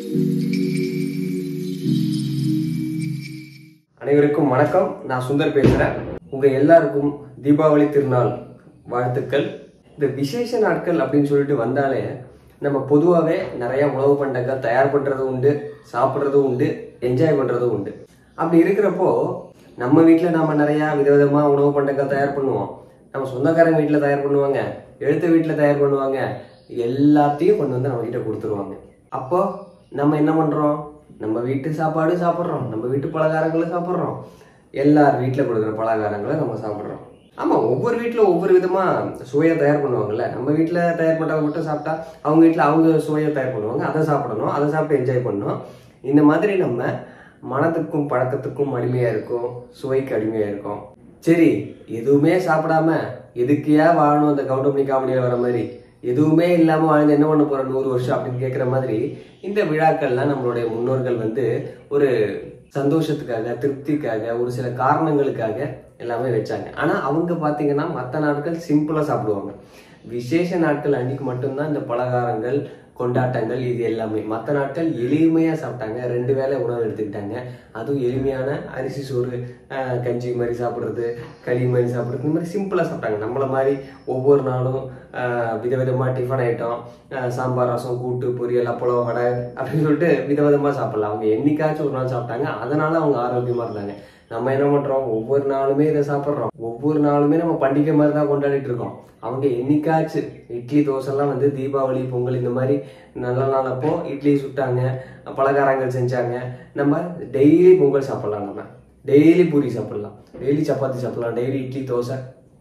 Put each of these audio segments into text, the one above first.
அனைவருக்கும் வணக்கம் நான் சுந்தர் பேசுறேன் உங்க எல்லாருக்கும் தீபாவளி திருநாள் வாழ்த்துக்கள் இந்த விசேஷ நாட்கள் அப்படின்னு சொல்லிட்டு வந்தாலே நம்ம பொதுவாகவே நிறைய உணவு பண்டங்கள் தயார் பண்றதும் உண்டு சாப்பிட்றதும் உண்டு என்ஜாய் பண்றதும் உண்டு அப்படி இருக்கிறப்போ நம்ம வீட்டில் நாம நிறைய விதவிதமா உணவு பண்டங்கள் தயார் பண்ணுவோம் நம்ம சொந்தக்காரங்க வீட்டில் தயார் பண்ணுவாங்க எழுத்த வீட்டில் தயார் பண்ணுவாங்க எல்லாத்தையும் கொண்டு வந்து நம்ம கிட்ட கொடுத்துருவாங்க அப்போ நம்ம என்ன பண்றோம் நம்ம வீட்டு சாப்பாடு சாப்பிட்றோம் நம்ம வீட்டு பலகாரங்களை சாப்பிட்றோம் எல்லார் வீட்டில் கொடுக்குற பலகாரங்களை நம்ம சாப்பிட்றோம் ஆமாம் ஒவ்வொரு வீட்டில் ஒவ்வொரு விதமாக சுவையை தயார் பண்ணுவாங்கல்ல நம்ம வீட்டில் தயார் பண்ணுறத மட்டும் சாப்பிட்டா அவங்க வீட்டில் அவங்க சுவையை தயார் பண்ணுவாங்க அதை சாப்பிடணும் அதை சாப்பிட்டு என்ஜாய் பண்ணணும் இந்த மாதிரி நம்ம மனத்துக்கும் பழக்கத்துக்கும் அடிமையாக இருக்கும் சுவைக்கு அடிமையாக இருக்கும் சரி எதுவுமே சாப்பிடாம எதுக்கையா வாழணும் அந்த கவுண்டமணி காமெடியில் வர மாதிரி எதுவுமே இல்லாம வாழ்ந்து என்ன பண்ண போற நூறு வருஷம் அப்படின்னு கேட்குற மாதிரி இந்த விழாக்கள்லாம் நம்மளுடைய முன்னோர்கள் வந்து ஒரு சந்தோஷத்துக்காக திருப்திக்காக ஒரு சில காரணங்களுக்காக எல்லாமே வச்சாங்க ஆனா அவங்க பாத்தீங்கன்னா மற்ற நாட்கள் சிம்பிளா சாப்பிடுவாங்க விசேஷ நாட்கள் அன்னைக்கு மட்டும்தான் இந்த பலகாரங்கள் கொண்டாட்டங்கள் இது எல்லாமே மற்ற நாட்கள் எளிமையா சாப்பிட்டாங்க ரெண்டு வேளை உணவு எடுத்துக்கிட்டாங்க அதுவும் எளிமையான அரிசி சோறு ஆஹ், கஞ்சி மாதிரி சாப்பிட்றது களி மாதிரி சாப்பிட்றது இந்த மாதிரி சிம்பிளா சாப்பிட்டாங்க நம்மள மாதிரி ஒவ்வொரு நாளும் ஆஹ், விதவிதமா டிஃபன் ஐட்டம் ஆஹ், சாம்பார் ரசம் கூட்டு பொரியல் அப்பளம் வடை அப்படின்னு சொல்லிட்டு விதவிதமா சாப்பிடலாம் அவங்க என்னைக்காச்சும் ஒரு நாள் சாப்பிட்டாங்க அதனால அவங்க ஆரோக்கியமா இருந்தாங்க நம்ம என்ன பண்றோம் ஒவ்வொரு நாளுமே இதை சாப்பிட்றோம் ஒவ்வொரு நாளுமே நம்ம பண்டிகை மாதிரி தான் கொண்டாடிட்டு இருக்கோம் அவங்க என்னைக்காச்சும் இட்லி தோசைலாம் வந்து தீபாவளி பொங்கல் இந்த மாதிரி நல்ல நாள் அப்போ இட்லி சுட்டாங்க பலகாரங்கள் செஞ்சாங்க நம்ம டெய்லி பொங்கல் சாப்பிடலாம் நம்ம டெய்லி பூரி சாப்பிடலாம் டெய்லி சப்பாத்தி சாப்பிடலாம் டெய்லி இட்லி தோசை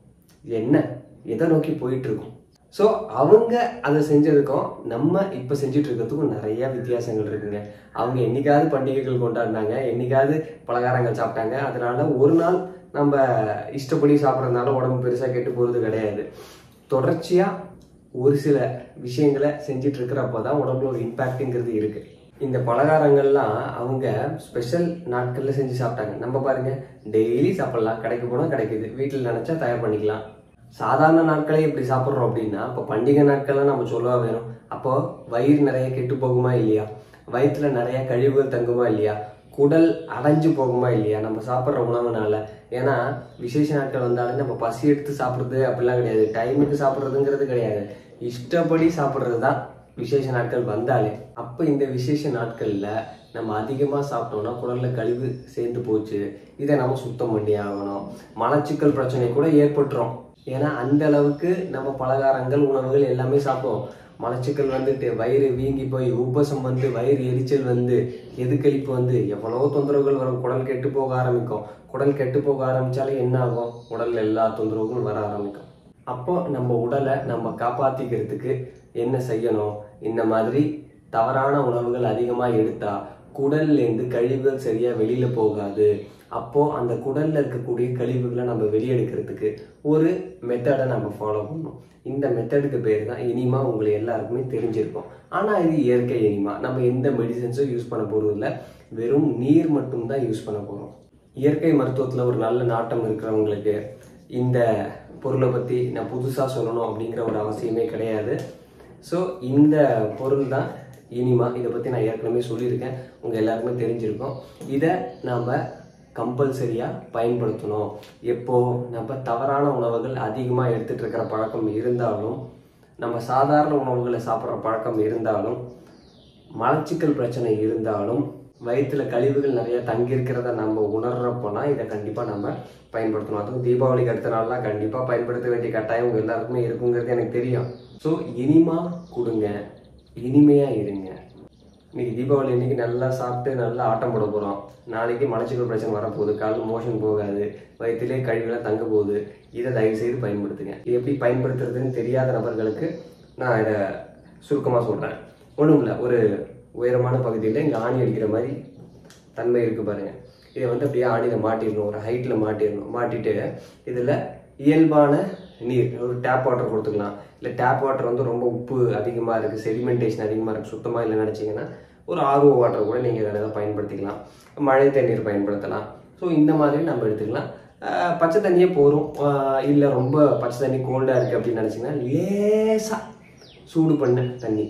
என்ன எதை நோக்கி போயிட்டு இருக்கோம் ஸோ அவங்க அதை செஞ்சதுக்கும் நம்ம இப்போ செஞ்சுட்டு இருக்கிறதுக்கும் நிறைய வித்தியாசங்கள் இருக்குங்க அவங்க என்னைக்காவது பண்டிகைகள் கொண்டாடினாங்க என்னைக்காவது பலகாரங்கள் சாப்பிட்டாங்க அதனால ஒரு நாள் நம்ம இஷ்டப்படி சாப்பிட்றதுனால உடம்பு பெருசாக கெட்டு போகிறது கிடையாது தொடர்ச்சியாக ஒரு சில விஷயங்களை செஞ்சுட்டு இருக்கிறப்போ தான் உடம்புல ஒரு இம்பேக்ட்டுங்கிறது இருக்கு இந்த பலகாரங்கள்லாம் அவங்க ஸ்பெஷல் நாட்களில் செஞ்சு சாப்பிட்டாங்க நம்ம பாருங்க டெய்லி சாப்பிடலாம் கடைக்கு போனால் கிடைக்குது வீட்டில் நினச்சா தயார் பண்ணிக்கலாம் சாதாரண நாட்களே இப்படி சாப்பிட்றோம் அப்படின்னா இப்போ பண்டிகை நாட்கள்லாம் நம்ம சொல்லவா வேணும் அப்போ வயிறு நிறைய கெட்டு போகுமா இல்லையா வயிற்றுல நிறைய கழிவுகள் தங்குமா இல்லையா குடல் அடைஞ்சு போகுமா இல்லையா நம்ம சாப்பிட்ற உணவுனால ஏன்னா விசேஷ நாட்கள் வந்தாலே நம்ம பசி எடுத்து சாப்பிட்றது அப்படிலாம் கிடையாது டைமுக்கு சாப்பிட்றதுங்கிறது கிடையாது இஷ்டப்படி சாப்பிட்றது தான் விசேஷ நாட்கள் வந்தாலே அப்போ இந்த விசேஷ நாட்களில் நம்ம அதிகமாக சாப்பிட்டோம்னா குடல்ல கழிவு சேர்ந்து போச்சு இதை நம்ம சுத்தம் பண்ணி ஆகணும் மலச்சிக்கல் பிரச்சனை கூட ஏற்பட்டுரும் ஏன்னா அந்த அளவுக்கு நம்ம பலகாரங்கள் உணவுகள் எல்லாமே சாப்பிடுவோம் மலச்சிக்கல் வந்துட்டு வயிறு வீங்கி போய் உப்பசம் வந்து வயிறு எரிச்சல் வந்து எதுக்களிப்பு வந்து எவ்வளவோ தொந்தரவுகள் வரும் குடல் கெட்டு போக ஆரம்பிக்கும் குடல் கெட்டு போக ஆரம்பிச்சாலே என்ன ஆகும் உடல்ல எல்லா தொந்தரவுகளும் வர ஆரம்பிக்கும் அப்போ நம்ம உடலை நம்ம காப்பாத்திக்கிறதுக்கு என்ன செய்யணும் இந்த மாதிரி தவறான உணவுகள் அதிகமாக எடுத்தா குடல்ல இருந்து கழிவுகள் சரியா வெளியில போகாது அப்போ அந்த குடல்ல இருக்கக்கூடிய கழிவுகளை நம்ம வெளியெடுக்கிறதுக்கு ஒரு மெத்தடை நம்ம ஃபாலோ பண்ணணும் இந்த மெத்தடுக்கு பேர் தான் இனிமா உங்களுக்கு எல்லாருக்குமே தெரிஞ்சிருக்கும் ஆனா இது இயற்கை இனிமா நம்ம எந்த மெடிசன்ஸும் யூஸ் பண்ண போறது இல்ல வெறும் நீர் மட்டும் தான் யூஸ் பண்ண போறோம் இயற்கை மருத்துவத்துல ஒரு நல்ல நாட்டம் இருக்கிறவங்களுக்கு இந்த பொருளை பத்தி நான் புதுசா சொல்லணும் அப்படிங்கிற ஒரு அவசியமே கிடையாது ஸோ இந்த பொருள் தான் இனிமா இதை பற்றி நான் ஏற்கனவே சொல்லியிருக்கேன் உங்கள் எல்லாருக்குமே தெரிஞ்சிருக்கும் இதை நாம் கம்பல்சரியாக பயன்படுத்தணும் எப்போ நம்ம தவறான உணவுகள் அதிகமாக எடுத்துட்டு இருக்கிற பழக்கம் இருந்தாலும் நம்ம சாதாரண உணவுகளை சாப்பிட்ற பழக்கம் இருந்தாலும் மலச்சிக்கல் பிரச்சனை இருந்தாலும் வயிற்றுல கழிவுகள் நிறைய தங்கியிருக்கிறத நம்ம உணர்றப்போனா இதை கண்டிப்பாக நம்ம பயன்படுத்தணும் அதுவும் தீபாவளிக்கு அடுத்த நாள்லாம் கண்டிப்பாக பயன்படுத்த வேண்டிய கட்டாயம் உங்க எல்லாருக்குமே இருக்குங்கிறது எனக்கு தெரியும் ஸோ இனிமா கொடுங்க இனிமையாக இருங்க இன்னைக்கு தீபாவளி அன்னைக்கு நல்லா சாப்பிட்டு நல்லா ஆட்டம் போட போகிறோம் நாளைக்கு மலச்சிக்கல் பிரச்சனை வரப்போகுது காலைல மோஷன் போகாது வயிற்றிலே கழிவுலாம் தங்க போகுது இதை தயவு செய்து பயன்படுத்துங்க இது எப்படி பயன்படுத்துறதுன்னு தெரியாத நபர்களுக்கு நான் இதை சுருக்கமாக சொல்கிறேன் ஒன்றும் இல்லை ஒரு உயரமான பகுதியில் இங்கே ஆணி அடிக்கிற மாதிரி தன்மை இருக்கு பாருங்க இதை வந்து அப்படியே ஆணியில் மாட்டிடணும் ஒரு ஹைட்டில் மாட்டிடணும் மாட்டிட்டு இதில் இயல்பான நீர் ஒரு டேப் வாட்டர் கொடுத்துக்கலாம் இல்லை டேப் வாட்டர் வந்து ரொம்ப உப்பு அதிகமாக இருக்குது செடிமெண்டேஷன் அதிகமாக இருக்குது சுத்தமாக இல்லை நினச்சிங்கன்னா ஒரு ஆர்ஓ வாட்டர் கூட நீங்கள் இதில் ஏதாவது பயன்படுத்திக்கலாம் மழை தண்ணீர் பயன்படுத்தலாம் ஸோ இந்த மாதிரி நம்ம எடுத்துக்கலாம் ஆஹ் பச்சை தண்ணியே போதும் இல்லை ரொம்ப பச்சை தண்ணி கோல்டாக இருக்குது அப்படின்னு நினச்சிங்கன்னா லேசாக சூடு பண்ண தண்ணி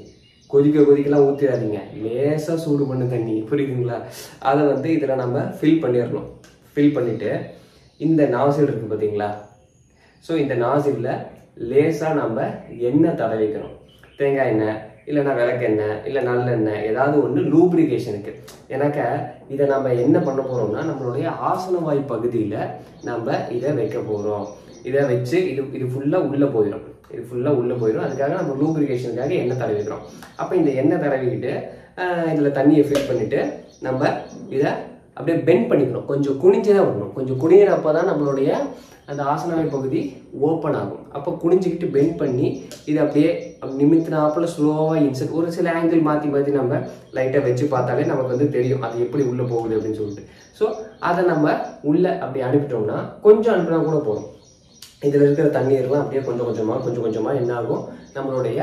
கொதிக்க கொதிக்கலாம் ஊற்றிடாதீங்க லேசாக சூடு பண்ணு தண்ணி புரியுதுங்களா அதை வந்து இதில் நம்ம ஃபில் பண்ணிடணும் ஃபில் பண்ணிவிட்டு இந்த நாசில் இருக்குது பார்த்தீங்களா ஸோ இந்த நாசிலில் லேசாக நம்ம எண்ணெய் தடவிக்கணும் தேங்காய் எண்ணெய் இல்லைன்னா விளக்கெண்ணெய் இல்லை நல்லெண்ணெய் ஏதாவது ஒன்று லூப்ரிகேஷனுக்கு ஏன்னாக்க இதை நம்ம என்ன பண்ண போகிறோம்னா நம்மளுடைய ஆசனவாய் பகுதியில் நம்ம இதை வைக்க போகிறோம் இதை வச்சு இது இது ஃபுல்லாக உள்ளே போயிடும் இது ஃபுல்லாக உள்ளே போயிடும் அதுக்காக நம்ம லூப்ரிகேஷனுக்காக எண்ணெய் தடவிக்கிறோம் அப்போ இந்த எண்ணெய் தடவிக்கிட்டு இதில் தண்ணியை ஃபில் பண்ணிவிட்டு நம்ம இதை அப்படியே பெண்ட் பண்ணிக்கணும் கொஞ்சம் குனிஞ்சே தான் வரணும் கொஞ்சம் குனிகிறப்ப தான் நம்மளுடைய அந்த ஆசனவை பகுதி ஓப்பன் ஆகும் அப்போ குனிஞ்சிக்கிட்டு பெண்ட் பண்ணி இதை அப்படியே நிமித்தினாப்புல ஸ்லோவாக இன்செர்ட் ஒரு சில ஆங்கிள் மாற்றி மாற்றி நம்ம லைட்டாக வச்சு பார்த்தாலே நமக்கு வந்து தெரியும் அது எப்படி உள்ளே போகுது அப்படின்னு சொல்லிட்டு ஸோ அதை நம்ம உள்ளே அப்படி அனுப்பிட்டோம்னா கொஞ்சம் அனுப்பினா கூட போதும் இதில் இருக்கிற தண்ணீர்லாம் அப்படியே கொஞ்சம் கொஞ்சமாக கொஞ்சம் கொஞ்சமாக என்ன ஆகும் நம்மளுடைய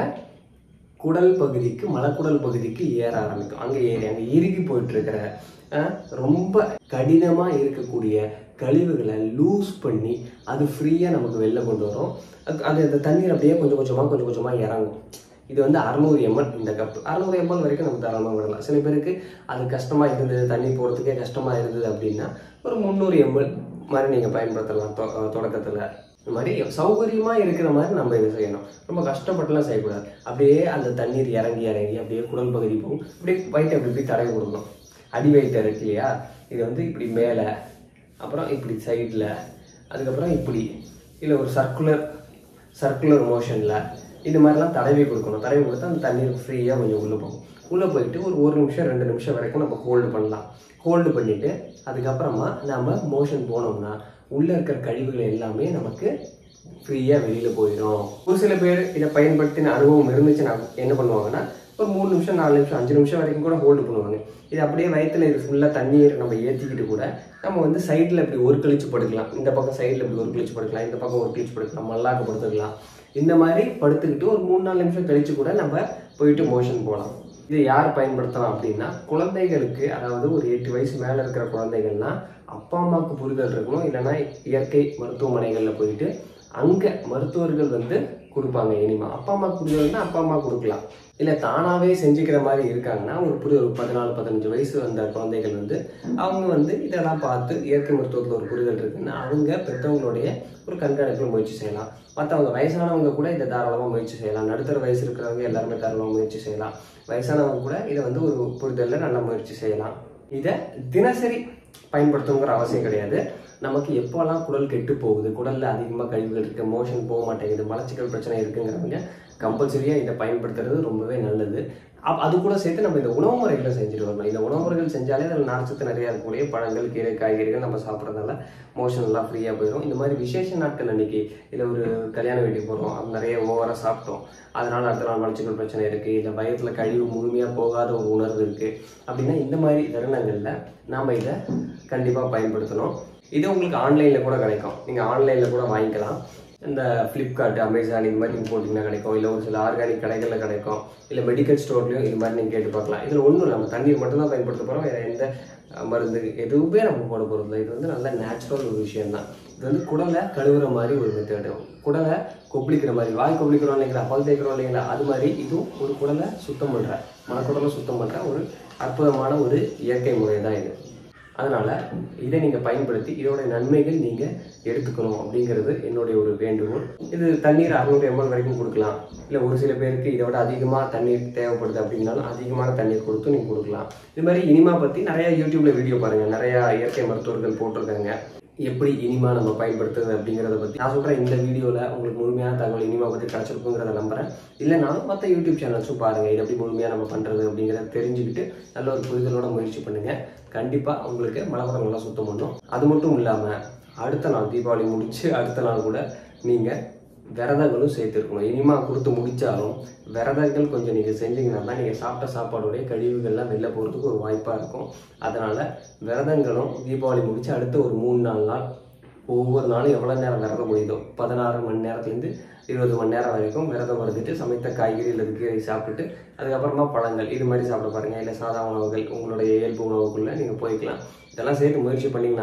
குடல் பகுதிக்கு மலக்குடல் பகுதிக்கு ஏற ஆரம்பிக்கும் அங்கே ஏறி அங்கே இறுகி போயிட்டு இருக்கிற அஹ், ரொம்ப கடினமாக இருக்கக்கூடிய கழிவுகளை லூஸ் பண்ணி அது ஃப்ரீயாக நமக்கு வெளில கொண்டு வரும் அது- அது அந்த தண்ணீர் அப்படியே கொஞ்சம் கொஞ்சமாக கொஞ்சம் கொஞ்சமாக இறங்கும் இது வந்து அறநூறு எம்எல் இந்த கப் அறநூறு எம்எல் வரைக்கும் நம்ம தாராளமாக விடலாம் சில பேருக்கு அது கஷ்டமாக இருந்தது தண்ணி போகிறதுக்கே கஷ்டமாக இருந்தது அப்படின்னா ஒரு முந்நூறு எம்எல் மாதிரி நீங்கள் பயன்படுத்தலாம் தொ- தொடக்கத்தில் இந்த மாதிரி சௌகரியமாக இருக்கிற மாதிரி நம்ம இதை செய்யணும் ரொம்ப கஷ்டப்பட்டுலாம் செய்யக்கூடாது அப்படியே அந்த தண்ணீர் இறங்கி இறங்கி அப்படியே குடல் பகுதி போகும் அப்படியே வயிற்று அப்படி இப்படி தடவி கொடுக்கணும் அடி வயிற்று இருக்கு இல்லையா இது வந்து இப்படி மேலே அப்புறம் இப்படி சைடில் அதுக்கப்புறம் இப்படி இல்லை ஒரு சர்க்குலர் சர்க்குலர் மோஷனில் இது மாதிரிலாம் தடவி கொடுக்கணும் தடவி கொடுத்தா அந்த தண்ணீர் ஃப்ரீயாக கொஞ்சம் உள்ளே போகும் உள்ளே போயிட்டு ஒரு ஒரு நிமிஷம் ரெண்டு நிமிஷம் வரைக்கும் நம்ம ஹோல்டு பண்ணலாம் ஹோல்டு பண்ணிவிட்டு அதுக்கப்புறமா நம்ம மோஷன் போனோம்னா உள்ளே இருக்கிற கழிவுகள் எல்லாமே நமக்கு ஃப்ரீயாக வெளியில் போயிடும் ஒரு சில பேர் இதை பயன்படுத்தின அனுபவம் இருந்துச்சுன்னா என்ன பண்ணுவாங்கன்னா ஒரு மூணு நிமிஷம் நாலு நிமிஷம் அஞ்சு நிமிஷம் வரைக்கும் கூட ஹோல்டு பண்ணுவாங்க இது அப்படியே வயித்துல இது ஃபுல்லாக தண்ணீர் நம்ம ஏற்றிக்கிட்டு கூட நம்ம வந்து சைடில் இப்படி ஒரு கழிச்சு படுக்கலாம் இந்த பக்கம் சைடில் இப்படி ஒரு கழிச்சு படுக்கலாம் இந்த பக்கம் ஒரு கழிச்சு படுக்கலாம் மல்லாக்க படுத்துக்கலாம் இந்த மாதிரி படுத்துக்கிட்டு ஒரு மூணு நாலு நிமிஷம் கழிச்சு கூட நம்ம போயிட்டு மோஷன் போகலாம் இதை யார் பயன்படுத்தலாம் அப்படின்னா குழந்தைகளுக்கு அதாவது ஒரு எட்டு வயசு மேலே இருக்கிற குழந்தைகள்னா அப்பா அம்மாவுக்கு புரிதல் இருக்கணும் இல்லைன்னா இயற்கை மருத்துவமனைகளில் போயிட்டு அங்கே மருத்துவர்கள் வந்து கொடுப்பாங்க இனிமா அப்பா அம்மா புரிதல்னா அப்பா அம்மா கொடுக்கலாம் இல்லை தானாகவே செஞ்சுக்கிற மாதிரி இருக்காங்கன்னா ஒரு புரி ஒரு பதினாலு பதினஞ்சு வயசு வந்த குழந்தைகள் வந்து அவங்க வந்து இதெல்லாம் பார்த்து இயற்கை மருத்துவத்தில் ஒரு புரிதல் இருக்குன்னா அவங்க பெற்றவங்களுடைய ஒரு கண்காணிப்பில் முயற்சி செய்யலாம் மற்றவங்க வயசானவங்க கூட இதை தாராளமாக முயற்சி செய்யலாம் நடுத்தர வயசு இருக்கிறவங்க எல்லாருமே தாராளமாக முயற்சி செய்யலாம் வயசானவங்க கூட இதை வந்து ஒரு புரிதலில் நல்லா முயற்சி செய்யலாம் இதை தினசரி பயன்படுத்தணுங்கிற அவசியம் கிடையாது நமக்கு எப்போல்லாம் குடல் கெட்டு போகுது குடல்ல அதிகமாக கழிவுகள் இருக்கு மோஷன் போக மாட்டேங்குது மலச்சிக்கல் பிரச்சனை இருக்குங்கிறவங்க கம்பல்சரியாக இதை பயன்படுத்துறது ரொம்பவே நல்லது அப் அது கூட சேர்த்து நம்ம இந்த உணவு முறைகளை செஞ்சுட்டு வரணும் இந்த உணவு முறைகள் செஞ்சாலே அதில் நார்ச்சத்து நிறையா இருக்கக்கூடிய பழங்கள் கீரை காய்கறிகள் நம்ம சாப்பிட்றதால மோஷன் எல்லாம் ஃப்ரீயாக போயிடும் இந்த மாதிரி விசேஷ நாட்கள் அன்னைக்கு இல்லை ஒரு கல்யாண வீட்டுக்கு போகிறோம் அது நிறைய ஓவராக சாப்பிட்டோம் அதனால அடுத்த நாள் மலச்சிக்கல் பிரச்சனை இருக்குது இல்லை வயத்தில் கழிவு முழுமையாக போகாத ஒரு உணர்வு இருக்குது அப்படின்னா இந்த மாதிரி தருணங்களில் நாம் இதை கண்டிப்பாக பயன்படுத்தணும் இது உங்களுக்கு ஆன்லைனில் கூட கிடைக்கும் நீங்கள் ஆன்லைனில் கூட வாங்கிக்கலாம் இந்த ஃப்ளிப்கார்ட் அமேசான் இது மாதிரி நீங்கள் போட்டிங்கன்னா கிடைக்கும் இல்லை ஒரு சில ஆர்கானிக் கடைகளில் கிடைக்கும் இல்லை மெடிக்கல் ஸ்டோர்லையும் இது மாதிரி நீங்கள் கேட்டு பார்க்கலாம் இதில் ஒன்றும் இல்லை நம்ம தண்ணீர் மட்டும் தான் பயன்படுத்த போகிறோம் வேறு எந்த அஹ், மருந்து எதுவுமே நம்ம போட போகிறது இல்லை இது வந்து நல்ல நேச்சுரல் ஒரு விஷயம் தான் இது வந்து குடலை கழுவுற மாதிரி ஒரு மெத்தடு குடலை கொப்பளிக்கிற மாதிரி வாய் கொப்பளிக்கிறோம் இல்லைங்களா பல் தேய்க்கிறோம் இல்லைங்களா அது மாதிரி இதுவும் ஒரு குடலை சுத்தம் பண்ணுற மனக்குடலை சுத்தம் பண்ணுற ஒரு அற்புதமான ஒரு இயற்கை முறை தான் இது அதனால இதை நீங்க பயன்படுத்தி இதோட நன்மைகள் நீங்க எடுத்துக்கணும் அப்படிங்கிறது என்னுடைய ஒரு வேண்டுகோள் இது தண்ணீர் அறுநூறு எம்எல் வரைக்கும் கொடுக்கலாம் இல்ல ஒரு சில பேருக்கு இதை விட அதிகமா தண்ணீர் தேவைப்படுது அப்படின்னாலும் அதிகமான தண்ணீர் கொடுத்து நீங்க கொடுக்கலாம் இது மாதிரி இனிமா பத்தி நிறைய யூடியூப்ல வீடியோ பாருங்க நிறைய இயற்கை மருத்துவர்கள் போட்டிருக்காங்க எப்படி இனிமா நம்ம பயன்படுத்துறது அப்படிங்கிறத பத்தி நான் சொல்றேன் இந்த வீடியோல உங்களுக்கு முழுமையான தகவல் இனிமா பத்தி கிடைச்சிருக்குங்கிறத நம்புறேன் இல்லைனாலும் மற்ற யூடியூப் சேனல்ஸும் பாருங்க இது எப்படி முழுமையா நம்ம பண்றது அப்படிங்கிறத தெரிஞ்சுக்கிட்டு நல்ல ஒரு புரிதலோட முயற்சி பண்ணுங்க கண்டிப்பா உங்களுக்கு மலபுரங்கள்லாம் சுத்தம் பண்ணும் அது மட்டும் இல்லாம அடுத்த நாள் தீபாவளி முடிச்சு அடுத்த நாள் கூட நீங்க விரதங்களும் சேர்த்துருக்கணும் இனிமா கொடுத்து முடிச்சாலும் விரதங்கள் கொஞ்சம் நீங்கள் செஞ்சீங்கன்னா தான் நீங்கள் சாப்பிட்ட சாப்பாடுடைய கழிவுகள்லாம் வெளில போகிறதுக்கு ஒரு வாய்ப்பாக இருக்கும் அதனால் விரதங்களும் தீபாவளி முடிச்சு அடுத்த ஒரு மூணு நாலு நாள் ஒவ்வொரு நாளும் எவ்வளோ நேரம் விரதம் முடியுதோ பதினாறு மணி நேரத்துலேருந்து இருபது மணி நேரம் வரைக்கும் விரதம் இருந்துட்டு சமைத்த காய்கறி இல்லை கீரை சாப்பிட்டுட்டு அதுக்கப்புறமா பழங்கள் இது மாதிரி சாப்பிட பாருங்க இல்லை சாதா உணவுகள் உங்களுடைய இயல்பு உணவுக்குள்ளே நீங்கள் போய்க்கலாம் இதெல்லாம் சேர்த்து முயற்சி பண்ணிங்கன்னா தான்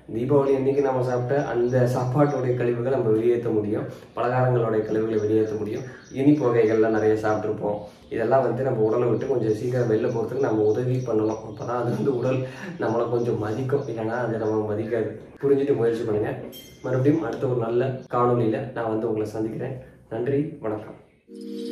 தீபாவளி அன்னைக்கு நம்ம சாப்பிட்ட அந்த சாப்பாட்டோடைய கழிவுகளை நம்ம வெளியேற்ற முடியும் பலகாரங்களுடைய கழிவுகளை வெளியேற்ற முடியும் இனிப்பு வகைகள்லாம் நிறைய சாப்பிட்ருப்போம் இதெல்லாம் வந்து நம்ம உடலை விட்டு கொஞ்சம் சீக்கிரம் வெளில போகிறதுக்கு நம்ம உதவி பண்ணணும் அப்போ தான் அது வந்து உடல் நம்மளை கொஞ்சம் மதிக்கும் இல்லைன்னா அது நம்ம மதிக்காது புரிஞ்சுட்டு முயற்சி பண்ணுங்க மறுபடியும் அடுத்த ஒரு நல்ல காணொளியில் நான் வந்து உங்களை சந்திக்கிறேன் நன்றி வணக்கம்